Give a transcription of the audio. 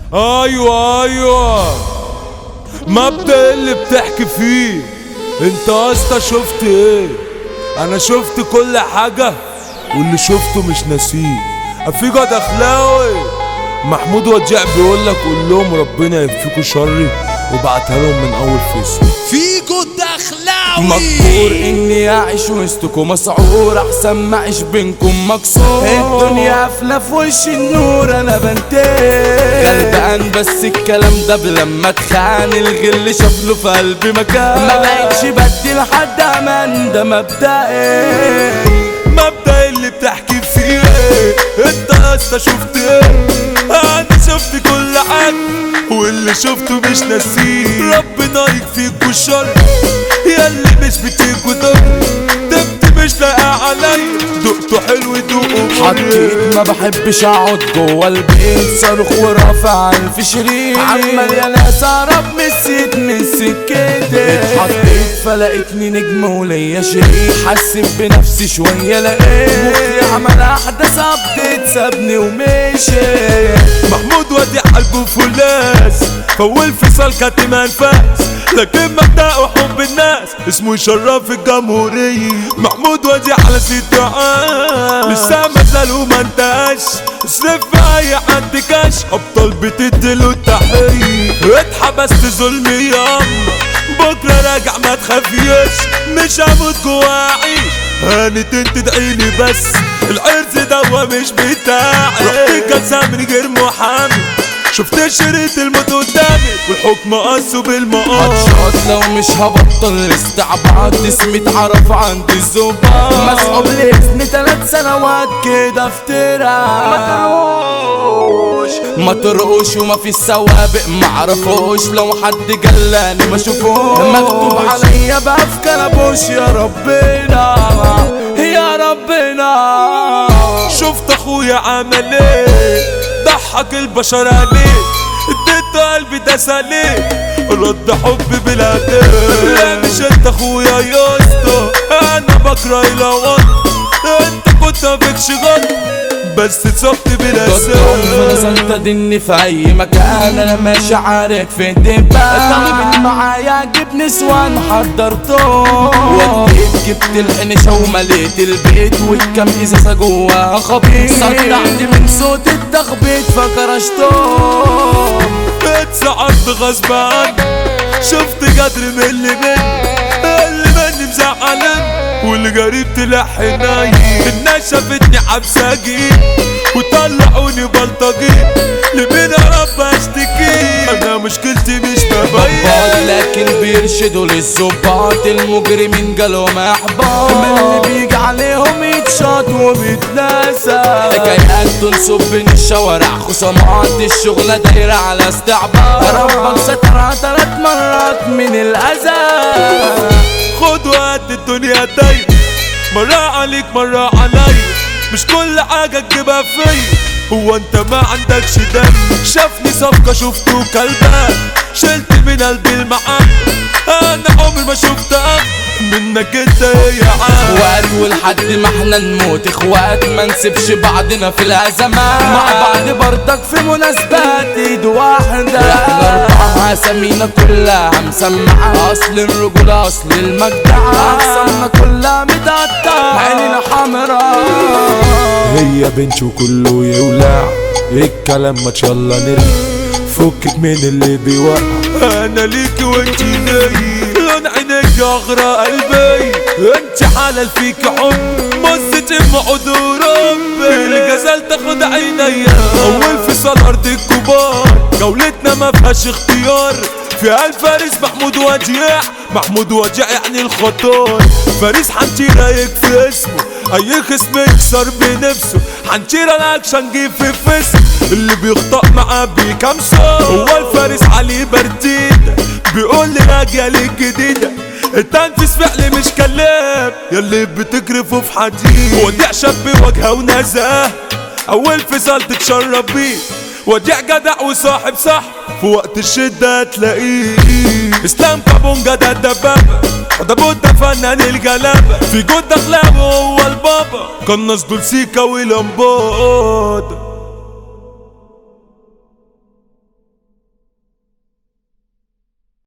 ايوه ايوه مبدأ اللي بتحكي فيه انت اسطى شفت ايه انا شفت كل حاجة واللي شفته مش ناسيه افيجو دخلاوي محمود وجع بيقول لك قول لهم ربنا يكفيكوا شري وبعتها لهم من اول فيس فيجو الدخلاوي مجبور اني اعيش وسطكم مسعور احسن ما اعيش بينكم مكسور الدنيا قافله في وش النور انا بنتهي غلبان بس الكلام ده لما اتخان الغل شاف له في قلبي مكان ما بقتش بدي لحد امان ده مبدئي مبدأ اللي بتحكي فيه ايه انت اسطى شفت ايه انا شفت كل حاجة واللي شفته مش ناسيه ربنا يكفيكوا الشر يا اللي مش بتيجوا ضهري دمت مش لاقى عليا دقته حلو دوقه حطيت ما بحبش اقعد جوه البيت صاروخ ورافع الف شريط عمال يا ناس اهرب من السيت من سكتي اتحطيت فلقيتني نجم وليا شريط حسيت بنفسي شويه لقيت مخي عمل احداث ابديت سابني ومشي محمود ودي قلبه فولاس فول فيصل كاتم انفاس لكن مبدأه حب الناس اسمه يشرف الجمهورية محمود ودي على ست عام لسه ما زالوا ما انتهاش اصرف في اي حد كاش ابطال بتديله التحية اتحبست ظلم ياما بكرة راجع ما تخافيش مش هموت جوا اعيش هانت انت ادعيلي بس العرس دوا مش بتاعي رحت جلسة من غير محامي شفت شريط الموت قدامي والحكم قاسوا بالمقام هتشاط لو مش هبطل استعباط اسمي اتعرف عند الزباط مسحوب لسني تلات سنوات كده افترا ما ترقوش وما في السوابق معرفوش لو حد جلاني ما شوفوش مكتوب عليا بقى في كلبوش يا ربنا يا ربنا شفت اخويا عمل ايه ضحك البشر عليه اديت قلبي داس عليه رد حب بلا دين لا مش انت اخويا يا اسطى انا بكره الوط انت كنت مفيكش غلط بس اتصبت بلا فانا سبب سنتدني في اي مكان انا ماشي عارك في الدبان طالب معايا جيب نسوان حضرته وديت جبت الحنشة ومليت البيت والكم ازازة جواها خبيط صدعت من صوت التخبيط فكرشته اتسعدت غصب عني شفت قدر من اللي مني اللي مني مزعلان واللي قريب تلحن نايم الناس شافتني عبساجين وطلعوني بلطجين لمين يا رب اشتكي انا مشكلتي مش ببين ظباط لكن بيرشدوا للظباط المجرمين جالهم احباط من اللي بيجي عليهم يتشاط وبيتناسى حكايات تنصب بين الشوارع خصامات الشغلة دايرة على استعباط ربك سترها تلات مرات من الأذى خد وقت الدنيا دايما مرة عليك مرة عليا مش كل حاجة تجيبها فيا هو انت ما عندكش دم شافني صفقة شفته كلبان شلت من قلبي المعام انا عمري ما شفت أب منك انت يا عم اخوات ولحد ما احنا نموت اخوات ما نسيبش بعضنا في الازمات مع بعض برضك في مناسبات ايد واحدة احنا اربعة اسامينا كلها مسمعة اصل الرجولة اصل المجدعة اقسامنا كلها متقطعة عينينا حمرا هي بنت وكله يولع الكلام ما يلا نرمي فكك من اللي بيوقع انا ليك وانت نايم لون عينيك اغرى قلبي انت حلال فيك حب مزة ام عذور ربي الغزال تاخد عينيا اول فصل ارض الكبار جولتنا ما فيهاش اختيار فيها الفارس محمود وجيع محمود وجيع يعني الخطار فارس حنشيرة يكفي اسمه اي خصم يكسر بنفسه حنشيرة الاكشن جه في فسم اللي بيخطأ معاه بيكمسه هو الفارس علي برديدة بيقول لي اجيال الجديدة التنفيذ فعل مش كلام ياللي بتجرفه في حديد وديع شاب وجهه ونزاه اول فصل تتشرب بيه وديع جدع وصاحب صح في وقت الشدة تلاقيه اسلام كابونجا ده الدبابة ده بودا فنان الجلابة في جود اخلاقه هو البابا قنص دول سيكا ولمبود